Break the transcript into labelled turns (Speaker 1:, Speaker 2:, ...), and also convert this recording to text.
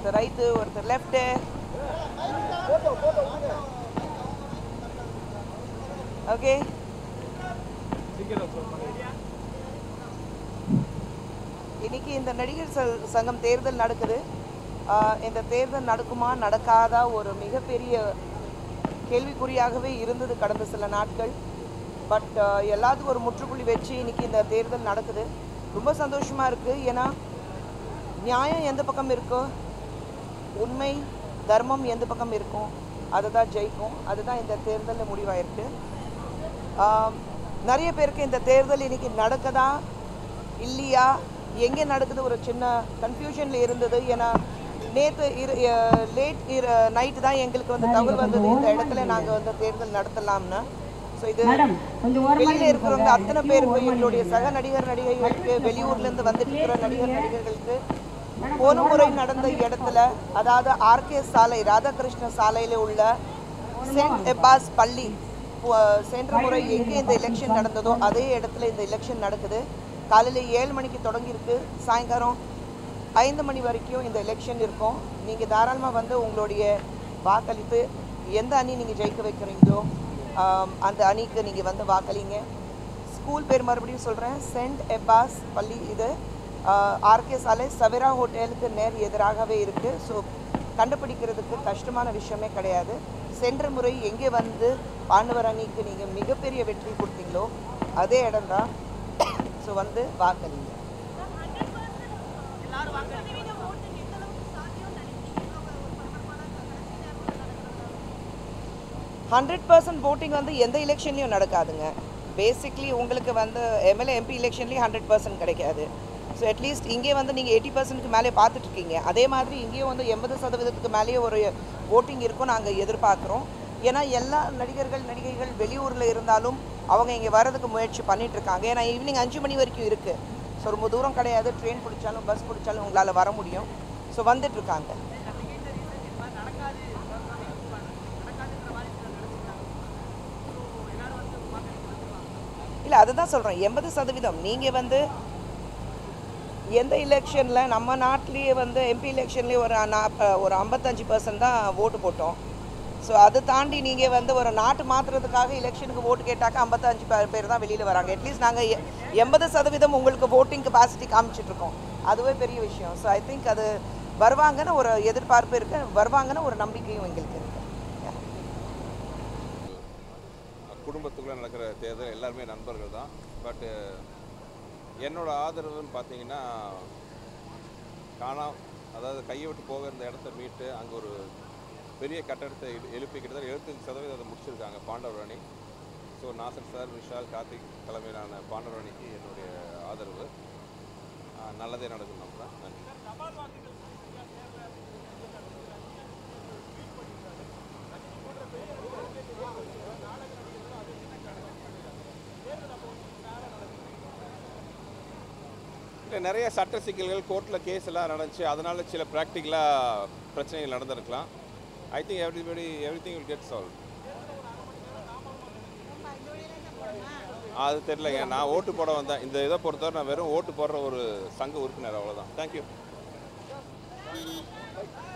Speaker 1: ஒருத்தர் ரைட்டு ஒருத்தர் left okay இன்னைக்கு இந்த நடிகர் ச- சங்கம் தேர்தல் நடக்குது ஆஹ் இந்த தேர்தல் நடக்குமா நடக்காதா ஒரு மிகப்பெரிய கேள்விக்குறியாகவே இருந்தது கடந்த சில நாட்கள் பட் எல்லாத்துக்கும் ஒரு முற்றுப்புள்ளி வச்சு இன்னைக்கு இந்த தேர்தல் நடக்குது ரொம்ப சந்தோஷமா இருக்கு ஏன்னா நியாயம் எந்த பக்கம் இருக்கோ உண்மை தர்மம் எந்த பக்கம் இருக்கும் அதுதான் ஜெயிக்கும் அதுதான் இந்த தேர்தலில் முடிவாயிருக்கு ஆம், நிறைய பேருக்கு இந்த தேர்தல் இன்னைக்கு நடக்குதா இல்லையா எங்கே நடக்குது ஒரு சின்ன கன்ஃபியூஷனில் இருந்தது ஏன்னா நேற்று இரு லேட் இரு நைட்டு தான் எங்களுக்கு வந்து தகவல் வந்தது இந்த இடத்துல நாங்கள் வந்து தேர்தல் நடத்தலாம்னு ஸோ இது வெளியில இருக்கிறவங்க அத்தனை பேருக்கு எங்களுடைய சக நடிகர் நடிகைகளுக்கு வெளியூர்ல இருந்து வந்துட்டு இருக்கிற நடிகர் நடிகர்களுக்கு போன முறை நடந்த இடத்துல அதாவது ஆர்கே சாலை ராதாகிருஷ்ண சாலையில உள்ள சென்ட் எபாஸ் பள்ளி பு- சென்ற முறை எங்கே இந்த எலெக்ஷன் நடந்ததோ அதே இடத்துல இந்த எலெக்ஷன் நடக்குது காலையில் ஏழு மணிக்கு தொடங்கியிருக்கு சாயங்காலம் ஐந்து மணி வரைக்கும் இந்த எலெக்ஷன் இருக்கும் நீங்கள் தாராளமாக வந்து உங்களுடைய வாக்களித்து எந்த அணி நீங்கள் ஜெயிக்க வைக்கிறீங்களோ ஆம், அந்த அணிக்கு நீங்கள் வந்து வாக்களிங்க ஸ்கூல் பேர் மறுபடியும் சொல்கிறேன் சென்ட் எப்பாஸ் பள்ளி இது ஆர்கே சாலை சவேரா ஹோட்டலுக்கு நேர் எதிராகவே இருக்குது ஸோ கண்டுபிடிக்கிறதுக்கு கஷ்டமான விஷயமே கிடையாது சென்ற முறை எங்கே வந்து பாண்டவர் அணிக்கு நீங்கள் மிகப்பெரிய வெற்றி கொடுத்தீங்களோ அதே இடம்தான் ஸோ வந்து வாக்களிங்க ஹண்ட்ரட் பர்சன்ட் voting வந்து எந்த எலெக்ஷன்லையும் நடக்காதுங்க பேசிக்லி உங்களுக்கு வந்து எம்எல்ஏ எம்பி எலெக்ஷன்லேயும் ஹண்ட்ரட் பர்சன்ட் கிடைக்காது ஸோ அட்லீஸ்ட் இங்கே வந்து நீங்கள் எயிட்டி பர்சன்ட்க்கு மேலே பார்த்துட்டு இருக்கீங்க அதே மாதிரி இங்கேயும் வந்து எண்பது சதவீதத்துக்கு மேலேயே ஒரு voting இருக்கும் நாங்கள் எதிர்பார்க்குறோம் ஏன்னா எல்லா நடிகர்கள் நடிகைகள் வெளியூரில் இருந்தாலும் அவங்க இங்கே வர்றதுக்கு முயற்சி பண்ணிட்டு இருக்காங்க ஏன்னா ஈவினிங் அஞ்சு மணி வரைக்கும் இருக்குது ஸோ ரொம்ப தூரம் கிடையாது ட்ரெயின் பிடிச்சாலும் பஸ் பிடிச்சாலும் உங்களால் வர முடியும் ஸோ வந்துட்டு இருக்காங்க இல்லை அதுதான் சொல்கிறேன் எண்பது சதவீதம் நீங்கள் வந்து எந்த எலெக்ஷனில் நம்ம நாட்டிலேயே வந்து எம்பி எலெக்ஷன்லேயே ஒரு நாப்ப ஒரு ஐம்பத்தஞ்சு பர்சன்ட் தான் ஓட்டு போட்டோம் ஸோ அதை தாண்டி நீங்கள் வந்து ஒரு நாட்டு மாற்றுறதுக்காக எலெக்ஷனுக்கு ஓட்டு கேட்டாக்க ஐம்பத்தஞ்சு பே- பேர் தான் வெளியில் வராங்க அட்லீஸ்ட் நாங்கள் எண்பது சதவீதம் உங்களுக்கு ஓட்டிங் கெப்பாசிட்டி காமிச்சிட்ருக்கோம் அதுவே பெரிய விஷயம் ஸோ ஐ திங்க் அது வருவாங்கன்னு ஒரு எதிர்பார்ப்பு இருக்குது வருவாங்கன்னு ஒரு நம்பிக்கையும் எங்களுக்கு இருக்குது
Speaker 2: குடும்பத்துக்குள்ளே நடக்கிற தேர்தல் எல்லாருமே நண்பர்கள் தான் பட்டு என்னோட ஆதரவுன்னு பார்த்தீங்கன்னா காணா அதாவது கையை விட்டு போக இருந்த இடத்த மீட்டு அங்கே ஒரு பெரிய கட்டடத்தை எழு- எழுப்பி கிட்டத்தட்ட எழுபத்தஞ்சு சதவீதம் அதை முடிச்சிருக்காங்க பாண்டவர் அணி ஸோ நாசர் சார் விஷால் கார்த்திக் தலைமையிலான பாண்டவர் அணிக்கு என்னுடைய ஆதரவு ஆஹ் நல்லதே நடக்கும் நம்ம நன்றி இல்லை நிறைய சட்ட சிக்கல்கள் கோர்ட்டில் கேஸ் எல்லாம் நடந்துச்சு அதனால சில ப்ராக்டிக்கலாக பிரச்சனைகள் நடந்திருக்கலாம் I think everybody everything will get solve அது தெரிலங்க நான் ஓட்டு போட வந்தேன் இந்த இதை பொறுத்தவரை நான் வெறும் ஓட்டு போடுற ஒரு சங்க உறுப்பினர் அவ்வளோதான் தேங்க்யூ